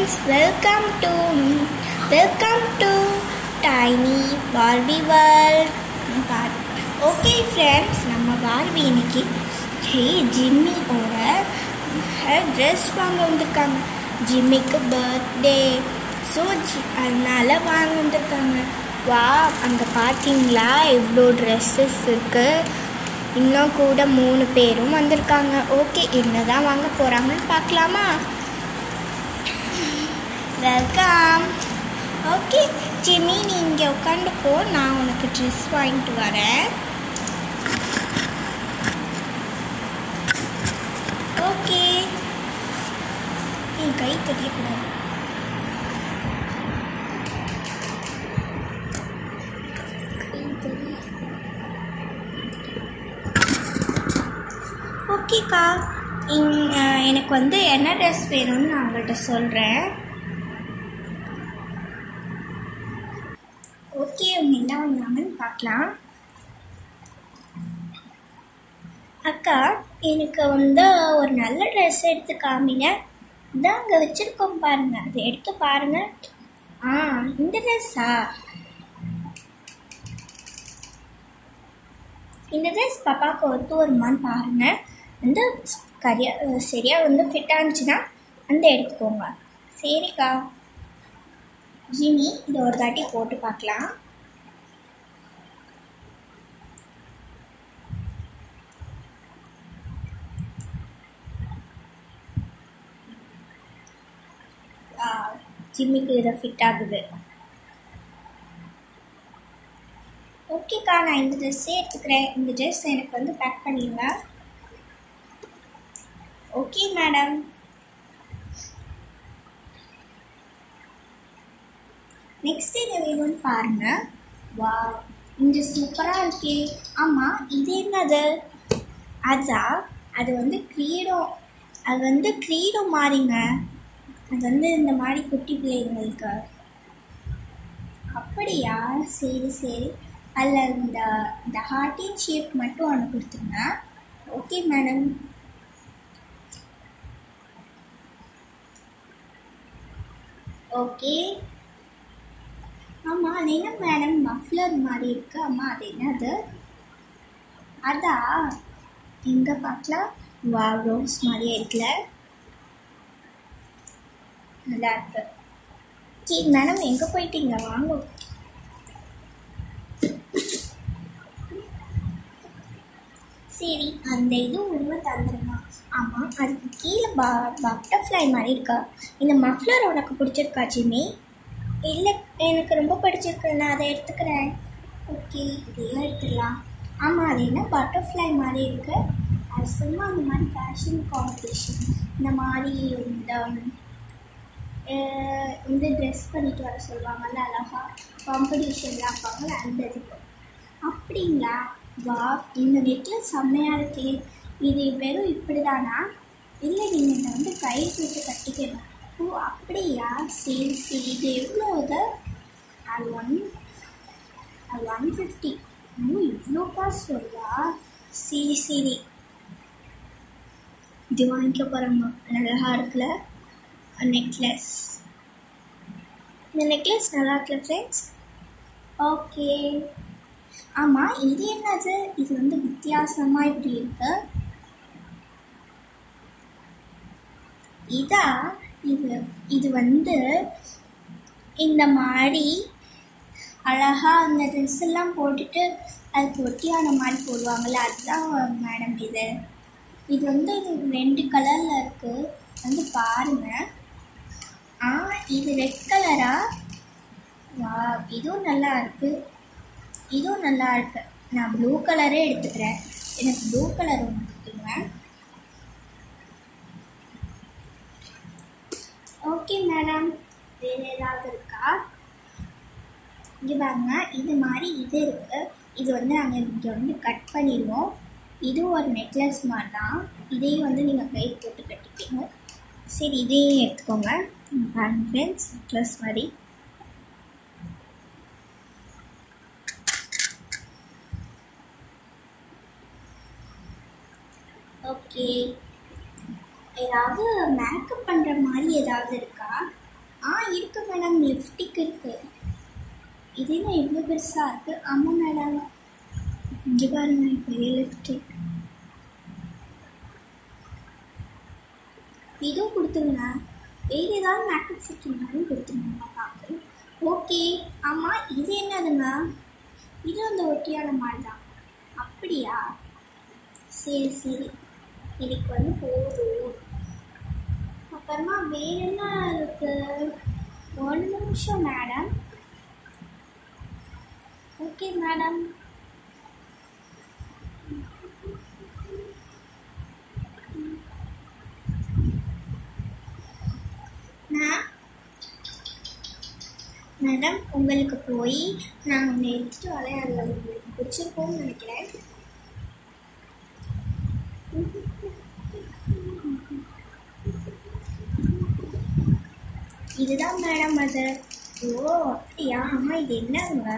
friends welcome to welcome to tiny Barbie world okay friends நம்ம Barbie இன்னைக்கு hey ஜிம்மியோட dress வாங்க வந்திருக்காங்க ஜிம்மிக்கு birthday so அதனால் வாங்க வந்திருக்காங்க வா அங்கே பார்த்தீங்களா எவ்வளோ ட்ரெஸ்ஸஸ் இருக்குது இன்னும் கூட மூணு பேரும் வந்திருக்காங்க ஓகே என்னதான் வாங்க போகிறாங்கன்னு பார்க்கலாமா வெல்கம் ஓகே ஜிம்மி நீ இங்கே உட்காந்துக்கோ நான் உனக்கு ட்ரெஸ் வாங்கிட்டு வரேன் ஓகே நீ கை தெரியக்கூடாது ஓகேக்கா இங் எனக்கு வந்து என்ன ட்ரெஸ் வேணும்னு நான் உங்கள்கிட்ட சொல்கிறேன் ஓகே அவங்க என்ன வாங்கினாங்கன்னு பார்க்கலாம் அக்கா எனக்கு வந்து ஒரு நல்ல ட்ரெஸ் எடுத்து காமிங்க இதான் அங்கே வச்சுருக்கோம் பாருங்க அதை எடுத்து பாருங்க ஆ இந்த ட்ரெஸ்ஸா இந்த ட்ரெஸ் பாப்பாவுக்கு ஒத்து வருமான்னு பாருங்க வந்து கரியா சரியாக வந்து ஃபிட் ஆனிச்சுன்னா வந்து எடுத்துக்கோங்க சரிக்கா ஜிமி இதை ஒரு தாட்டி போட்டு பார்க்கலாம் ஜிம்மிக்கு இதை ஃபிட் ஆகுது ஓகேக்கா நான் இந்த ட்ரெஸ்ஸே எடுத்துக்கிறேன் இந்த ட்ரெஸ் எனக்கு வந்து பேக் பண்ணிடுங்க ஓகே மேடம் நெக்ஸ்ட் என்ன வேணும்னு பாருங்க வா இந்த சூப்பராக இருக்கே ஆமாம் இது என்னது அதா அது வந்து கிரீடம் அது வந்து கிரீடம் மாறிங்க அது வந்து இந்த மாதிரி குட்டி பிள்ளைங்களுக்கு அப்படியா சரி சரி அதில் இந்த இந்த ஹார்ட்டின் ஷேப் மட்டும் ஒன்று கொடுத்துருங்க ஓகே மேடம் ஓகே ஆமாம் அது என்ன மேடம் மஃப்லர் மாதிரி இருக்கு அம்மா அது என்னது அதா எங்கே பார்க்கலாம் வா ரோஸ் மாதிரியே இருக்குல்ல நல்லா இருக்கு சரி மேடம் எங்கே போயிட்டீங்க வாங்க சரி அந்த இது உருவ தந்துருமா ஆமாம் அதுக்கு கீழே ப பட்டர்ஃப்ளை மாதிரி இருக்கா இந்த மஃப்ளர் உனக்கு பிடிச்சிருக்கா ஜிம்மி இல்லை எனக்கு ரொம்ப பிடிச்சிருக்கு நான் அதை எடுத்துக்கிறேன் ஓகே இதெல்லாம் எடுத்துடலாம் ஆமாம் அது என்ன பட்டர்ஃப்ளை மாதிரி இருக்குது அது சும்மா அந்த மாதிரி ஃபேஷன் காம்படிஷன் இந்த மாதிரி இந்த இந்த ட்ரெஸ் பண்ணிட்டு வர சொல்லுவாங்கல்ல அழகா காம்படிஷன்லாம் இருப்பாங்கல்ல அந்த இதுக்கு அப்படிங்களா வா இந்த நெக்லஸ் செம்மையாக இருக்கே இது வெறும் இப்படி தானா இல்லை நீங்கள் இதை வந்து கை போட்டு கட்டிக்கணும் ஓ அப்படியா சரி சரி இது எவ்வளோ இது அது ஒன் அது ஒன் ஃபிஃப்டி ஓ இவ்வளோ காசு வருதா சரி சரி இது வாங்கிக்க போகிறோம்மா அழகாக இருக்குல்ல நெக்லஸ் இந்த நெக்லஸ் நல்லா இருக்குல்ல ஃப்ரெண்ட்ஸ் ஓகே ஆமாம் இது என்னது இது வந்து வித்தியாசமாக இப்படி இருக்கு இதா இது இது வந்து இந்த மாதிரி அழகாக அந்த ட்ரெஸ் எல்லாம் போட்டுட்டு அதுக்கு ஒட்டியான மாதிரி போடுவாங்கள்ல அதுதான் மேடம் இது இது வந்து ரெண்டு கலரில் இருக்குது வந்து பாருங்கள் ஆ இது ரெட் கலரா வா இதுவும் நல்லா இருக்குது இதுவும் நல்லா இருக்கு நான் ப்ளூ கலரே எடுத்துக்கிறேன் எனக்கு ப்ளூ கலர் ஒன்று கொடுத்துருங்க ஓகே மேடம் வேறு ஏதாவது இருக்கா இங்கே பாருங்க இது மாதிரி இது இருக்குது இது வந்து நாங்கள் இங்கே வந்து கட் பண்ணிடுவோம் இதுவும் ஒரு நெக்லஸ் மாதிரி தான் இதையும் வந்து நீங்கள் கை போட்டு கட்டிப்பீங்க சரி இதையும் எடுத்துக்கோங்க பாருங்க ஃப்ரெண்ட்ஸ் நெக்லஸ் மாதிரி ஓகே ஏதாவது மேக்கப் பண்ணுற மாதிரி ஏதாவது இருக்கா ஆ இருக்கு மேடம் லிப்டிக் இருக்கு இது என்ன இவ்வளோ பெருசாக இருக்கு ஆமாம் மேடம் இங்கே பாருங்க பெரிய லிப்டிக் இதுவும் கொடுத்துருங்க வேறு ஏதாவது மேக்கப் செட் இருந்தாலும் கொடுத்துருங்க நான் பார்க்குறேன் ஓகே ஆமாம் இது என்னதுங்க இது அந்த ஒட்டியான மாதிரி தான் அப்படியா சரி சரி எனக்கு வந்து போதும் அப்புறமா வேற என்ன இருக்கு ஒரு நிமிஷம் மேடம் ஓகே மேடம் நான் மேடம் உங்களுக்கு போய் நான் ஒன்று எடுத்துகிட்டு வரேன் அதில் உங்களுக்கு பிடிச்சிருக்கோன்னு நினைக்கிறேன் இதுதான் மேடம் அது ஓ அப்படியா அம்மா இது என்னங்க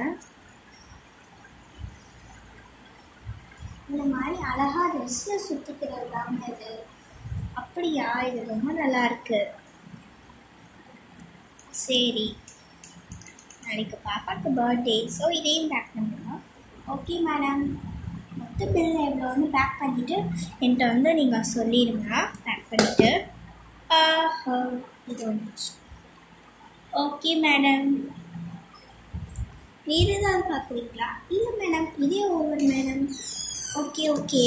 இந்த மாதிரி அழகா ட்ரெஸ்ஸில் சுற்றிக்கிறது தாங்க இது அப்படியா இது ரொம்ப நல்லா இருக்கு சரி நாளைக்கு பாப்பாக்கு பர்த்டே ஸோ இதையும் பேக் பண்ணுங்க ஓகே மேடம் மொத்த பில் எவ்வளோன்னு பேக் பண்ணிவிட்டு என்கிட்ட வந்து நீங்கள் சொல்லிடுங்க பேக் பண்ணிவிட்டு இது வந்துச்சு ஓகே மேடம் வேறு ஏதாவது பார்க்குறீங்களா இல்லை மேடம் இதே over madam okay okay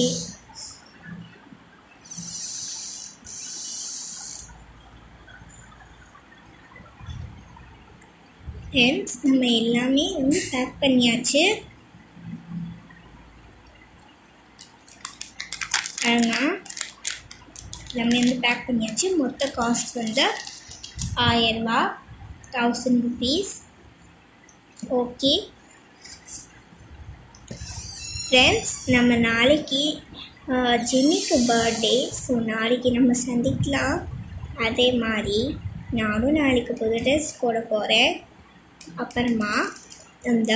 friends நம்ம எல்லாமே வந்து பேக் பண்ணியாச்சு பாருங்க எல்லாமே வந்து பேக் பண்ணியாச்சு மொத்த காஸ்ட் வந்து ஆயிரரூபா தௌசண்ட் ருபீஸ் ஓகே ஃப்ரெண்ட்ஸ் நம்ம நாளைக்கு ஜென்னிக்கு பர்த்டே ஸோ நாளைக்கு நம்ம சந்திக்கலாம் அதே மாதிரி நானும் நாளைக்கு புது ட்ரெஸ் போட போகிறேன் அப்புறமா அந்த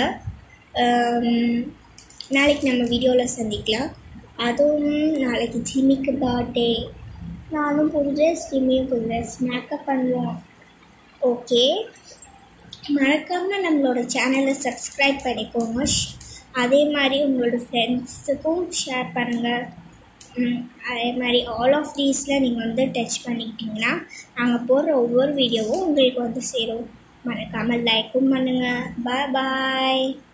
நாளைக்கு நம்ம வீடியோவில் சந்திக்கலாம் அதுவும் நாளைக்கு ஜிம்மிக்கு பர்த்டே நானும் புது ட்ரெஸ் ஜிம்மியும் புது ட்ரெஸ் மேக்கப் பண்ணுவோம் ஓகே மறக்காமல் நம்மளோட சேனலை சப்ஸ்கிரைப் பண்ணிக்கோங்க அதே மாதிரி உங்களோட ஃப்ரெண்ட்ஸுக்கும் ஷேர் பண்ணுங்கள் அதே மாதிரி ஆல் ஆஃப் தீஸில் நீங்கள் வந்து டச் பண்ணிக்கிட்டிங்கன்னா நாங்கள் போடுற ஒவ்வொரு வீடியோவும் உங்களுக்கு வந்து சேரும் மறக்காமல் லைக்கும் பண்ணுங்கள் பாய் பாய்